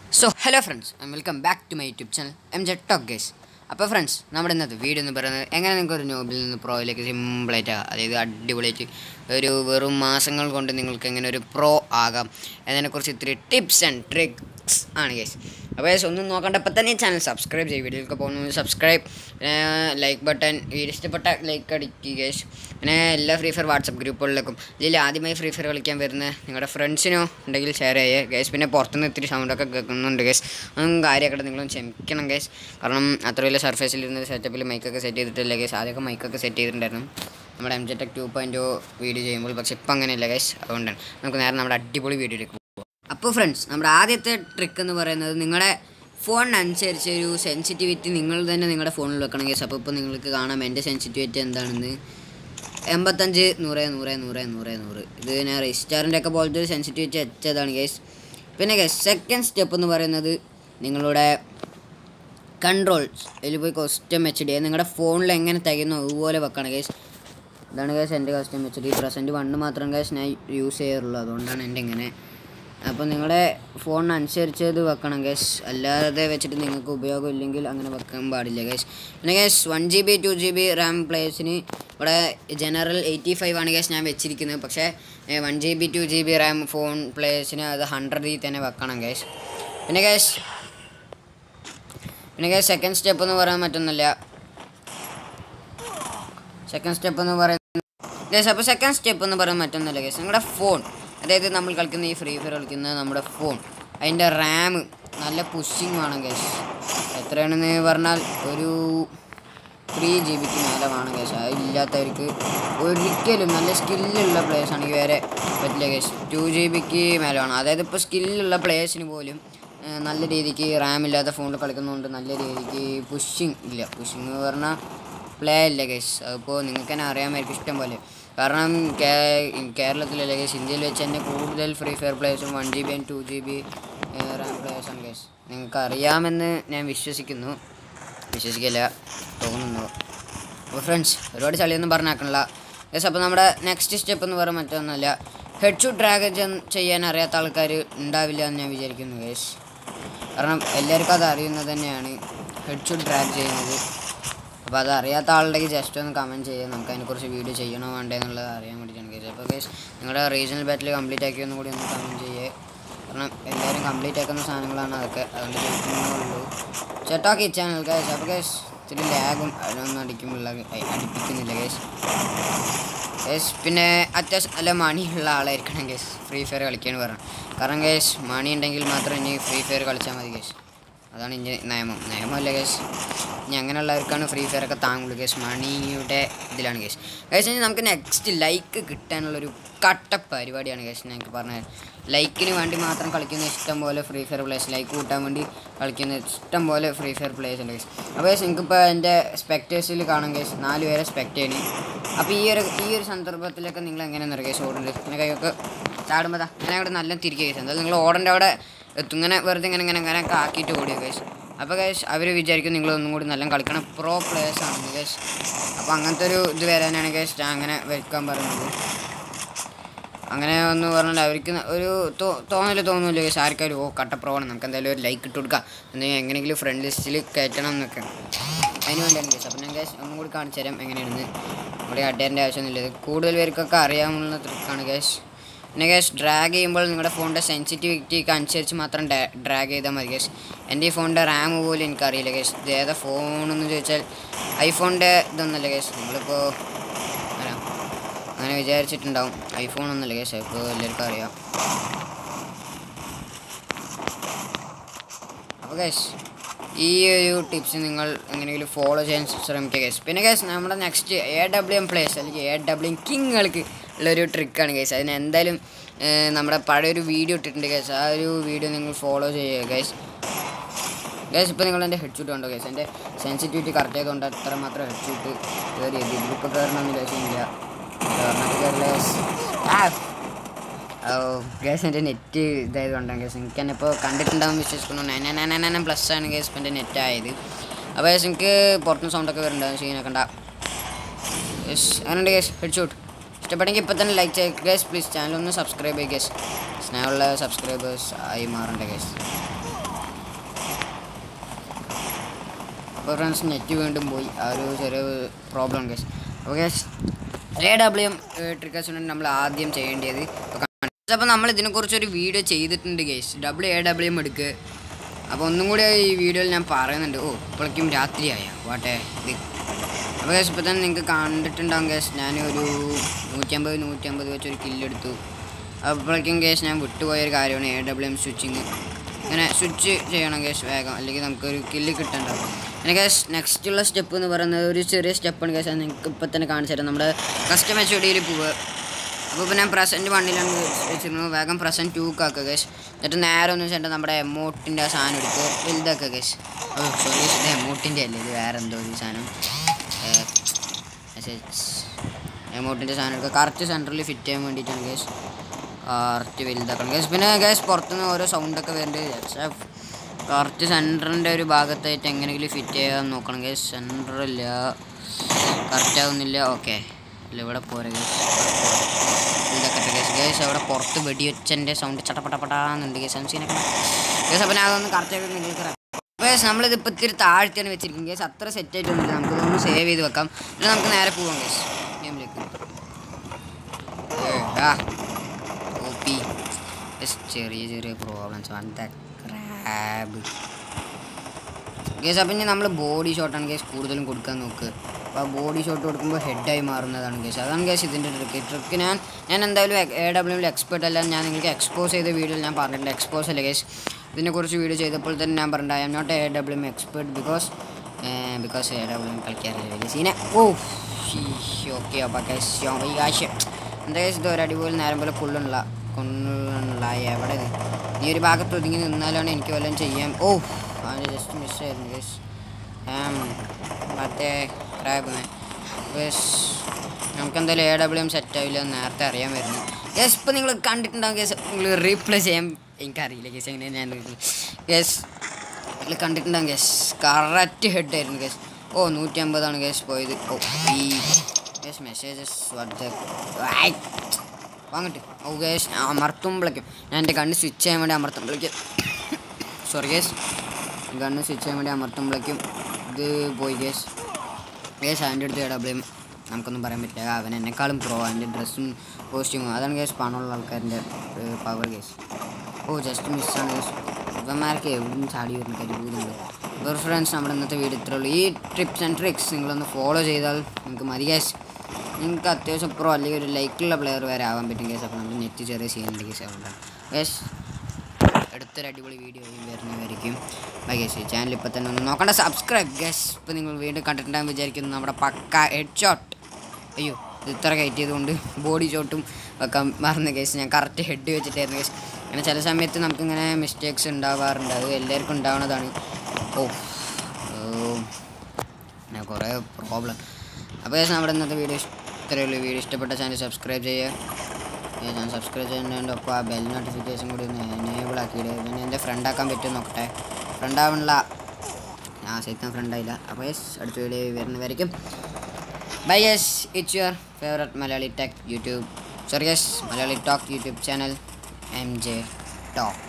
so hello friends welcome back to my YouTube channel M J talk guys അപ്പോൾ friends നമ്മുടെ ഇന്നത്തെ video എന്ന് പറയുന്നത് എങ്ങനെ നിങ്ങൾക്ക് ഒരു നോബിൽ നിന്ന് പ്രോയിലേക്ക് സിമ്പിളായിട്ട് ആകാം അതായത് അടിപൊളിയായിട്ട് ഒരു വെറും മാസങ്ങൾ കൊണ്ട് നിങ്ങൾക്ക് എങ്ങനെ ഒരു പ്രോ ആകാം എന്നതിനെക്കുറിച്ച് ഇത്തിരി ടിപ്സ് ആൻഡ് ട്രിക്സ് ആണ് ഗേസ് അപ്പോൾ ഗേസ് ഒന്നും നോക്കണ്ട ഇപ്പം തന്നെ ചാനൽ സബ്സ്ക്രൈബ് ചെയ്യും വീഡിയോയിലൊക്കെ പോകുന്നു സബ്സ്ക്രൈബ് ലൈക്ക് ബട്ടൺ വീഡിയോ ഇഷ്ടപ്പെട്ട ലൈക്ക് അടിക്കുക ഗേസ് പിന്നെ എല്ലാ ഫ്രീ ഫയർ വാട്സപ്പ് ഗ്രൂപ്പുകളിലേക്കും ഇതിൽ ആദ്യമായി ഫ്രീ ഫയർ കളിക്കാൻ വരുന്ന നിങ്ങളുടെ ഫ്രണ്ട്സിനോ ഉണ്ടെങ്കിൽ ഷെയർ ചെയ്യുക ഗേസ് പിന്നെ പുറത്തുനിന്ന് ഇത്തിരി സൗണ്ടൊക്കെ കേൾക്കുന്നുണ്ട് ഗേസ് അതൊന്നും കാര്യമാക്കട്ടെ നിങ്ങളും ക്ഷമിക്കണം ഗേസ് കാരണം അത്ര വലിയ സർഫേസിൽ ഇരുന്ന സെറ്റപ്പിൽ മൈക്കൊക്കെ സെറ്റ് ചെയ്തിട്ടില്ല ഗേസ് ആദ്യമൊക്കെ മൈക്കൊക്കെ സെറ്റ് ചെയ്തിട്ടുണ്ടായിരുന്നു നമ്മുടെ M J Tech two point video ചെയ്യുമ്പോൾ പക്ഷെ ഇപ്പം അങ്ങനെയല്ല ഗേസ് അതുകൊണ്ടാണ് നമുക്ക് നേരെ നമ്മുടെ അടിപൊളി വീഡിയോയിലേക്ക് പോകാം അപ്പോൾ ഫ്രണ്ട്സ് നമ്മുടെ ആദ്യത്തെ ട്രിക്ക് എന്ന് പറയുന്നത് നിങ്ങളുടെ ഫോണിനനുസരിച്ച് ഒരു സെൻസിറ്റിവിറ്റി നിങ്ങൾ തന്നെ നിങ്ങളുടെ ഫോണിൽ വെക്കണം ഗേസ് അപ്പോൾ ഇപ്പോൾ നിങ്ങൾക്ക് കാണാം എൻ്റെ സെൻസിറ്റിവിറ്റി എന്താണെന്ന് എൺപത്തഞ്ച് നൂറ് നൂറ് നൂറ് നൂറ് നൂറ് ഇത് ഞാൻ റെജിസ്റ്റാറിൻ്റെ ഒക്കെ പോലത്തെ ഒരു സെൻസിറ്റിവിറ്റി വെച്ചതാണ് ഗേസ് പിന്നെ ഗേസ് സെക്കൻഡ് സ്റ്റെപ്പ് എന്ന് പറയുന്നത് നിങ്ങളുടെ കൺട്രോൾസ് അതിൽ പോയി കസ്റ്റം എച്ച് ഡി നിങ്ങളുടെ ഫോണിൽ എങ്ങനെ തികയുന്നു അതുപോലെ വെക്കണം ഗേസ് ഇതാണ് ഗേസ് എൻ്റെ custom H D present one മാത്രം ഗേസ് ഞാൻ യൂസ് ചെയ്യാറുള്ളൂ അതുകൊണ്ടാണ് എൻ്റെ ഇങ്ങനെ അപ്പോൾ നിങ്ങളുടെ ഫോണിനനുസരിച്ച് ഇത് വെക്കണം ഗേസ് അല്ലാതെ വെച്ചിട്ട് നിങ്ങൾക്ക് ഉപയോഗം ഇല്ലെങ്കിൽ അങ്ങനെ വെക്കാൻ പാടില്ല ഗേസ് പിന്നെ guys one G B two G B RAM പ്ലേസിന് ഇവിടെ ജനറൽ എയ്റ്റി ഫൈവ് ആണ് ഗേസ് ഞാൻ വെച്ചിരിക്കുന്നത് പക്ഷേ one G B two G B RAM phone പ്ലേസിന് അത് ഹൺഡ്രഡിൽ തന്നെ വെക്കണം ഗേസ് പിന്നെ ഗേസ് പിന്നെ ഗേസ് സെക്കൻഡ് സ്റ്റെപ്പ് എന്ന് പറയാൻ പറ്റുന്നില്ല സെക്കൻഡ് സ്റ്റെപ്പ് എന്ന് പറയുന്നത് ഗേസ് അപ്പോൾ സെക്കൻഡ് സ്റ്റെപ്പ് എന്ന് പറയാൻ പറ്റുന്നില്ല ഗേസ് നിങ്ങളുടെ ഫോൺ അതായത് നമ്മൾ കളിക്കുന്ന ഈ ഫ്രീ ഫയർ കളിക്കുന്ന നമ്മുടെ ഫോൺ അതിൻ്റെ റാം നല്ല പുഷിങ് വേണം ഗേസ് എത്രയാണെന്ന് പറഞ്ഞാൽ ഒരു ത്രീ ജി ബിക്ക് മേലെ വേണം ഗേസ് അതില്ലാത്തവർക്ക് ഒരിക്കലും നല്ല സ്കില്ലുള്ള പ്ലേയേഴ്സ് ആണെങ്കിൽ വേറെ പറ്റില്ല ഗേസ് ടു ജി ബിക്ക് മേലെ വേണം അതായത് ഇപ്പോൾ സ്കില്ലുള്ള പ്ലേയേഴ്സിന് പോലും ഏഹ്, നല്ല രീതിക്ക് റാം ഇല്ലാത്ത ഫോണിൽ കളിക്കുന്നതുകൊണ്ട് നല്ല രീതിക്ക് പുഷിങ് ഇല്ല പുഷിങ് എന്ന് പറഞ്ഞാൽ പ്ലേ ഇല്ല ഗേസ് അതിപ്പോൾ നിങ്ങൾക്ക് തന്നെ അറിയാമായിരിക്കും ഇഷ്ടം പോലെ കാരണം കേ- കേരളത്തിലല്ല ഗേസ് ഇന്ത്യയിൽ വെച്ച് തന്നെ കൂടുതൽ ഫ്രീ ഫയർ പ്ലേയേഴ്സും one G B and two G B RAM പ്ലേയേഴ്സാണ് ഗേസ് നിങ്ങൾക്ക് അറിയാമെന്ന് ഞാൻ വിശ്വസിക്കുന്നു വിശ്വസിക്കില്ല തോന്നുന്നു അപ്പോൾ ഫ്രണ്ട്സ് ഒരുപാട് ചളിയൊന്നും പറഞ്ഞാക്കണില്ല ഗസ് അപ്പോൾ നമ്മുടെ നെക്സ്റ്റ് സ്റ്റെപ്പ് എന്ന് പറയാൻ മറ്റൊന്നുമല്ല ഹെഡ് ഷൂട്ട് ഡ്രാഗ് ചെയ്യാൻ അറിയാത്ത ആൾക്കാർ ഉണ്ടാവില്ല എന്ന് ഞാൻ വിചാരിക്കുന്നു ഗേസ് കാരണം എല്ലാവർക്കും അത് അറിയുന്നത് തന്നെയാണ് ഹെഡ് ഷൂട്ട് ഡ്രാഗ് ചെയ്യുന്നത് അപ്പോൾ അത് അറിയാത്ത ആളുണ്ടെങ്കിൽ ജസ്റ്റ് ഒന്ന് കമൻറ്റ് ചെയ്യുക നമുക്ക് അതിനെക്കുറിച്ച് വീഡിയോ ചെയ്യണോ വേണ്ടേ എന്നുള്ളത് അറിയാൻ വേണ്ടിയിട്ടാണ് ഗേസ് അപ്പോൾ ഗേസ് നിങ്ങളുടെ റീജിയണൽ ബാറ്റിൽ കംപ്ലീറ്റ് ആക്കി ഒന്നും കൂടി ഒന്ന് കമൻറ്റ് ചെയ്യുക കാരണം എല്ലാവരും കംപ്ലീറ്റ് ആക്കുന്ന സാധനങ്ങളാണ് അതൊക്കെ അതുകൊണ്ട് ചോദിക്കുന്നുള്ളൂ ചേട്ടാക്കി ചാനൽ ഗേസ് അപ്പോൾ ഗേസ് ഇത്തിരി ലാഗും അതിനൊന്നും അടിക്കുമ്പോൾ അടിപ്പിക്കുന്നില്ല ഗേസ് ഗേസ് പിന്നെ അത്യാവശ്യം നല്ല മണിയുള്ള ആളായിരിക്കണം ഗേസ് ഫ്രീ ഫയർ കളിക്കാന്ന് പറഞ്ഞു കാരണം ഗേസ് മണി ഉണ്ടെങ്കിൽ മാത്രം ഇനി ഫ്രീ ഫയർ കളിച്ചാൽ മതി ഗേസ് അതാണ് ഇനി നിയമം നിയമമല്ല ഗേസ് ഇനി അങ്ങനെയുള്ളവർക്കാണ് ഫ്രീ ഫയർ ഒക്കെ താങ്ങുള്ളൂ ഗേസ് മണിയുടെ ഇതിലാണ് ഗേസ് ഗേസ് ഇനി നമുക്ക് നെക്സ്റ്റ് ലൈക്ക് കിട്ടാനുള്ളൊരു കട്ട പരിപാടിയാണ് ഗേസ് ഞങ്ങൾക്ക് പറഞ്ഞത് ലൈക്കിന് വേണ്ടി മാത്രം കളിക്കുന്ന ഇഷ്ടം പോലെ ഫ്രീ ഫയർ പ്ലേസ് ലൈക്ക് കൂട്ടാൻ വേണ്ടി കളിക്കുന്ന ഇഷ്ടം പോലെ ഫ്രീ ഫയർ പ്ലേസ് ഉണ്ട് ഗേസ് അപ്പോൾ ഗേസ് നിങ്ങൾക്കിപ്പോൾ എൻ്റെ സ്പെക്ടേഴ്സിൽ കാണാം ഗേസ് നാല് പേരെ സ്പെക്ട് ചെയ്യണി അപ്പോൾ ഈ ഒരു ഈ ഒരു സന്ദർഭത്തിലൊക്കെ നിങ്ങൾ എങ്ങനെ നിറയെ ഗേസ് ഓടുന്നത് ഇങ്ങനെ കൈയൊക്കെ ചാടുമ്പോൾ ദാ ഇങ്ങനെ അവിടെ നല്ല തിരികെ ഗേസ് എന്തായാലും നിങ്ങൾ ഓടേണ്ട അവിടെ എത്തും ഇങ്ങനെ വെറുതെ ഇങ്ങനെ ഇങ്ങനെ ഇങ്ങനെ ഒക്കെ ആക്കിയിട്ട് ഓടിയ ഗേസ് അപ്പോൾ ഗേസ് അവർ വിചാരിക്കും നിങ്ങൾ ഒന്നും കൂടി നല്ല കളിക്കണം പ്രോ പ്ലേയേഴ്സ് ആണ് ഗേസ് അപ്പോൾ അങ്ങനത്തെ ഒരു ഇത് വരാനാണ് ഗേസ് ഞാൻ അങ്ങനെ വെക്കാൻ പറയുന്നത് അങ്ങനെ ഒന്ന് പറഞ്ഞാൽ അവർക്ക് ന- ഒരു തോ- തോന്നല് തോന്നില്ല ഗേസ് ആർക്കാരും ഓ കട്ട പ്രോ ആണ് നമുക്ക് എന്തായാലും ഒരു ലൈക്ക് ഇട്ട് കൊടുക്കാം എന്തെങ്കിലും എങ്ങനെയെങ്കിലും ഫ്രണ്ട് ലിസ്റ്റിൽ കയറ്റണം എന്നൊക്കെ അതിന് വേണ്ടിയാണ് ഗേസ് അപ്പം ഞാൻ ഗേസ് ഒന്നും കൂടി കാണിച്ചു തരാം എങ്ങനെയാണെന്ന് ഇവിടെ അഡ്ഡേൻ്റെ ആവശ്യമൊന്നുമില്ല ഇത് കൂടുതൽ പേർക്കൊക്കെ അറിയാവുന്ന ട്രിക്കാണ് ഗേസ് പിന്നെ ഗേസ് ഡ്രാഗ് ചെയ്യുമ്പോൾ നിങ്ങളുടെ ഫോണിൻ്റെ സെൻസിറ്റിവിറ്റിക്ക് അനുസരിച്ച് മാത്രം ഡ്രാഗ് ചെയ്താൽ മതി ഗേസ് എൻ്റെ ഈ ഫോണിൻ്റെ റാം പോലും എനിക്കറിയില്ല ഗേസ് ഇത് ഏതാ ഫോണെന്ന് ചോദിച്ചാൽ ഐഫോണിൻ്റെ ഇതൊന്നല്ല ഗേസ് നിങ്ങളിപ്പോൾ വരാം അങ്ങനെ വിചാരിച്ചിട്ടുണ്ടാവും ഐഫോൺ ഒന്നല്ല കേസ് ഇപ്പോൾ എല്ലാവർക്കും അറിയാം അപ്പോൾ കേസ് ഈ ഒരു ടിപ്സ് നിങ്ങൾ എങ്ങനെയെങ്കിലും ഫോളോ ചെയ്യാൻ ശ്രമിക്കുക കേസ് പിന്നെ കേസ് നമ്മുടെ next A W M players അല്ലെങ്കിൽ എ ഡബ്ല്യു എം കിങ്ങുകൾക്ക് ഉള്ളൊരു ട്രിക്കാണ് കേസ് അതിന് എന്തായാലും ഏർ, നമ്മുടെ പഴയൊരു വീഡിയോ ഇട്ടിട്ടുണ്ട് കേസ് ആ ഒരു വീഡിയോ നിങ്ങൾ ഫോളോ ചെയ്യുക കേസ് ഗേസ് ഇപ്പോൾ നിങ്ങൾ എൻ്റെ ഹെഡ് ഷൂട്ട് കണ്ടോ ഗേസ് എൻ്റെ സെൻസിറ്റിവിറ്റി കറക്റ്റ് ആയതുകൊണ്ട് അത്ര മാത്രം ഹെഡ് ഷൂട്ട് കയറിയത് ഇതിപ്പോൾ കയറണമെന്ന് ലക്ഷ്യമില്ല കയറണമൊക്കെ കയറില്ല ഗേസ് ഓ ഗേസ് എൻ്റെ നെറ്റ് ഇതായതുകൊണ്ടാണ് ഗേസ് എനിക്ക് തന്നെ ഇപ്പോൾ കണ്ടിട്ടുണ്ടാവും വിശ്വസിക്കുന്നു nine nine nine nine plus ആണ് ഗേസ് ഇപ്പോൾ എൻ്റെ നെറ്റ് ആയത് അപ്പോൾ ഗേസ് എനിക്ക് പുറത്തുനിന്ന് സൗണ്ടൊക്കെ വരുന്നുണ്ടാവും സീനൊക്കെ ഉണ്ടാ യെസ് അങ്ങനെയുണ്ട് ഗേസ് ഹെഡ് ഷൂട്ട് ഇഷ്ടപ്പെട്ടെങ്കിൽ ഇപ്പോൾ തന്നെ ലൈക്ക് ചെയ്യുക ഗേസ് പ്ലീസ് ചാനൽ ഒന്ന് സബ്സ്ക്രൈബ് ചെയ്യുക ഗേസ് സ്നേഹമുള്ള സബ്സ്ക്രൈബേഴ്സ് ആയി മാറണ്ട ഗേസ് അപ്പോൾ ഫ്രണ്ട്സ് നെറ്റ് വീണ്ടും പോയി ആ ഒരു ചെറിയ പ്രോബ്ലം കേസ് അപ്പോൾ കേസ് എ ഡബ്ല്യു എം ട്രിക്കേഴ്സിന് നമ്മൾ ആദ്യം ചെയ്യേണ്ടത് അപ്പോൾ നമ്മൾ ഇതിനെക്കുറിച്ചൊരു വീഡിയോ ചെയ്തിട്ടുണ്ട് guys W A W M എടുക്കുക അപ്പോൾ ഒന്നും കൂടി ഈ വീഡിയോയിൽ ഞാൻ പറയുന്നുണ്ട് ഓ ഇപ്പോഴേക്കും രാത്രിയായ വാട്ടെ ഇത് അപ്പോൾ കേസ് ഇപ്പോൾ തന്നെ നിങ്ങൾക്ക് കണ്ടിട്ടുണ്ടാകും കേസ് ഞാനൊരു നൂറ്റമ്പത് നൂറ്റമ്പത് വെച്ചൊരു കില്ലെടുത്തു അപ്പോഴേക്കും കേസ് ഞാൻ വിട്ടുപോയൊരു കാര്യമാണ് എ ഡബ്ല്യു എം സ്വിച്ചിങ് ഇങ്ങനെ സ്വിച്ച് ചെയ്യണം കേസ് വേഗം അല്ലെങ്കിൽ നമുക്കൊരു കില്ല് കിട്ടണ്ടാവും പിന്നെ കേസ് നെക്സ്റ്റ് ഉള്ള സ്റ്റെപ്പ് എന്ന് പറയുന്നത് ഒരു ചെറിയ സ്റ്റെപ്പാണ് കേസ് അത് നിങ്ങൾക്ക് ഇപ്പോൾ തന്നെ കാണിച്ചു തരാം നമ്മുടെ കസ്റ്റമർ എച്ച് പോവുക അപ്പോൾ ഇപ്പോൾ ഞാൻ പ്രസൻറ്റ് വണ്ണിലാണ് വെച്ചിരുന്നത് വേഗം പ്രസൻറ്റ് ടൂക്ക് ആക്കുക കേസ് എന്നിട്ട് നേരെ ഒന്ന് വെച്ചിട്ട് നമ്മുടെ എമൗട്ടിൻ്റെ സാധനം എടുക്കുക വലുതാക്കുക കേസ് ഓ സോറി ഇത് എമൗട്ടിൻ്റെ അല്ലേ ഇത് വേറെ എന്തോ ഒരു സാധനം എമൗട്ടിൻ്റെ സാധനം എടുക്കുക കറക്റ്റ് സെൻറ്ററിൽ ഫിറ്റ് ചെയ്യാൻ വേണ്ടിയിട്ടാണ് കേസ് കറക്റ്റ് വലുതാക്കണം കേസ് പിന്നെ കേസ് പുറത്തുനിന്ന് ഓരോ സൗണ്ടൊക്കെ വരുന്നുണ്ട് പക്ഷേ കറക്റ്റ് സെൻറ്ററിൻ്റെ ഒരു ഭാഗത്തായിട്ട് എങ്ങനെയെങ്കിലും ഫിറ്റ് ചെയ്യാൻ നോക്കണം കേസ് സെൻറ്ററില്ല കറക്റ്റ് ആവുന്നില്ല ഓക്കെ അല്ല ഇവിടെ പോരെ കേസ് ഇതൊക്കെ കേസ് കേസ് അവിടെ പുറത്ത് വെടിയൊച്ചൻ്റെ സൗണ്ട് ചട്ടപ്പട്ടപ്പട്ടാന്നുണ്ട് കേസ് സംശയമൊക്കെ കേസ് അപ്പം ഞാൻ അതൊന്ന് കറക്റ്റായിട്ട് നിങ്ങൾക്ക് കേസ് നമ്മളിത് ഇപ്പം ഇത്തിരി താഴ്ത്തിയാണ് വെച്ചിരിക്കുന്നത് കേസ് അത്ര സെറ്റ് ആയിട്ടൊന്നുമില്ല നമുക്ക് ഇതൊന്ന് സേവ് ചെയ്ത് വെക്കാം എന്നിട്ട് നമുക്ക് നേരെ പോവാം കേസ് ഗെയിമിലേക്ക് ആ കോപ്പി ചെറിയ ചെറിയ പ്രോബ്ലംസ് വന്ന ക്രാബ് കേസ് അപ്പം ഇനി നമ്മൾ ബോഡി ഷോട്ടാണ് കേസ് കൂടുതലും കൊടുക്കാൻ നോക്ക് അപ്പോൾ ബോഡി ഷോട്ട് കൊടുക്കുമ്പോൾ ഹെഡായി മാറുന്നതാണ് കേസ് അതാണ് കേസ് ഇതിൻ്റെ ട്രിക്ക് ട്രിക്ക് ഞാൻ ഞാൻ എന്തായാലും എ ഡബ്ല്യൂവിൽ എക്സ്പേർട്ട് അല്ല ഞാൻ നിങ്ങൾക്ക് എക്സ്പോസ് ചെയ്ത വീഡിയോയിൽ ഞാൻ പറഞ്ഞിട്ടുണ്ട് എക്സ്പോസ് അല്ല കേസ് ഇതിനെക്കുറിച്ച് വീഡിയോ ചെയ്തപ്പോൾ തന്നെ ഞാൻ പറഞ്ഞിട്ടുണ്ട് I am not A W M expert because because A W M കളിക്കാറില്ല വലിയ സീനെ ഓ ഓക്കെ അപ്പോൾ കേസ് ഈ കാശ് എന്താ കേസ് ഇത് ഒരു അടിപൊളി നേരം പോലെ കൊള്ളുള്ള കൊള്ളുള്ള എവിടെ ഇത് നീ ഒരു ഭാഗത്ത് ഒതുങ്ങി നിന്നാലാണ് എനിക്ക് വല്ലതും ചെയ്യാൻ ഓ അതിന് ജസ്റ്റ് മിസ്സായിരുന്നു കേസ് മറ്റേ ക്രാബ് ബസ് നമുക്ക് എന്തായാലും എ ഡബ്ല്യു എം സെറ്റ് ആവില്ല എന്ന് നേരത്തെ അറിയാൻ വരുന്നു യെസ് ഇപ്പം നിങ്ങൾ കണ്ടിട്ടുണ്ടാവും കേസ് നിങ്ങൾ റീപ്ലേ ചെയ്യാൻ എനിക്കറിയില്ല കേസ് എങ്ങനെ ഞാൻ യെസ് നിങ്ങൾ കണ്ടിട്ടുണ്ടാവും കേസ് കറക്റ്റ് ഹെഡ് ആയിരുന്നു കേസ് ഓ നൂറ്റി അമ്പതാണ് കേസ് പോയത് ഓ ഈ കേസ് മെസ്സേജസ് വാങ്ങട്ട് ഓ കേസ് അമർത്തുമ്പോഴേക്കും ഞാൻ എൻ്റെ കണ്ണ് സ്വിച്ച് ചെയ്യാൻ വേണ്ടി അമർത്തുമ്പോഴേക്കും സോറി കേസ് ഗണ്ണ് സ്വിച്ച് ചെയ്യാൻ വേണ്ടി അമർത്തുമ്പോഴേക്കും ഇത് പോയി കേസ് കേസ് അവൻ്റെ അടുത്ത് ഡബ്ല്യു നമുക്കൊന്നും പറയാൻ പറ്റില്ല അവൻ എന്നെക്കാളും പ്രോ അവൻ്റെ ഡ്രസ്സും കോസ്റ്റ്യൂമും അതാണ് കേസ് പണമുള്ള ആൾക്കാരുടെ പവർ കേസ് ഓ ജസ്റ്റ് മിസ്സാണ് കേസ് ഇവന്മാർക്ക് എവിടുന്ന് ചാടി വരുന്ന കരിപൂരുണ്ട് അപ്പോൾ ഫ്രണ്ട്സ് നമ്മുടെ ഇന്നത്തെ വീഡിയോ ഇത്രേ ഉള്ളൂ ഈ ട്രിപ്സ് ആൻഡ് ട്രിക്സ് നിങ്ങളൊന്ന് ഫോളോ ചെയ്താൽ നിങ്ങൾക്ക് മതി കേസ് നിങ്ങൾക്ക് അത്യാവശ്യം പ്രോ അല്ലെങ്കിൽ ഒരു ലൈക്കുള്ള പ്ലെയർ വരെ ആവാൻ പറ്റും കേസ് അപ്പോൾ നമ്മൾ നെറ്റ് ചെറിയ സീനുണ്ട് കേസ് അതുകൊണ്ടാണ് കേസ് അടുത്തൊരു അടിപൊളി വീഡിയോ വരുന്നതായിരിക്കും ബൈ ഗേസ് ചാനൽ ഇപ്പോൾ തന്നെ ഒന്ന് നോക്കണ്ട സബ്സ്ക്രൈബ് ഗസ് ഇപ്പോൾ നിങ്ങൾ വീണ്ടും കണ്ടിട്ടുണ്ടാകും വിചാരിക്കുന്നു നമ്മുടെ പക്ക ഹെഡ് ഷോട്ട് അയ്യോ ഇത് ഇത്ര കയറ്റി ചെയ്തുകൊണ്ട് ബോഡി ഷോട്ടും വെക്കാൻ മറന്ന കേസ് ഞാൻ കറക്റ്റ് ഹെഡ് വെച്ചിട്ടായിരുന്നു കേസ് അങ്ങനെ ചില സമയത്ത് നമുക്കിങ്ങനെ മിസ്റ്റേക്സ് ഉണ്ടാവാറുണ്ട് അത് എല്ലാവർക്കും ഉണ്ടാവുന്നതാണ് ഓ ഓ അങ്ങനെ കുറേ പ്രോബ്ലം അപ്പോൾ കേസ് നമ്മുടെ ഇന്നത്തെ വീഡിയോ ഇത്രയേ ഉള്ളൂ വീഡിയോ ഇഷ്ടപ്പെട്ട ചാനൽ സബ്സ്ക്രൈബ് ചെയ്യുക ഏ, ഞാൻ സബ്സ്ക്രൈബ് ചെയ്യുന്നതിൻ്റെ ഒപ്പം ആ ബെൽ നോട്ടിഫിക്കേഷൻ കൂടി ഒന്ന് എനേബിൾ ആക്കിയിട്ട് പിന്നെ എൻ്റെ ഫ്രണ്ട് ആക്കാൻ പറ്റുമോ നോക്കട്ടെ ഫ്രണ്ട് ആവണില്ല ഞാൻ സൈത്തം ഫ്രണ്ട് ആയില്ല അപ്പോൾ യെസ് അടുത്ത വീഡിയോ വരുന്നതായിരിക്കും bye yes it's your favourite Malayali Tech YouTube sorry yes Malayali Talk YouTube channel M J talk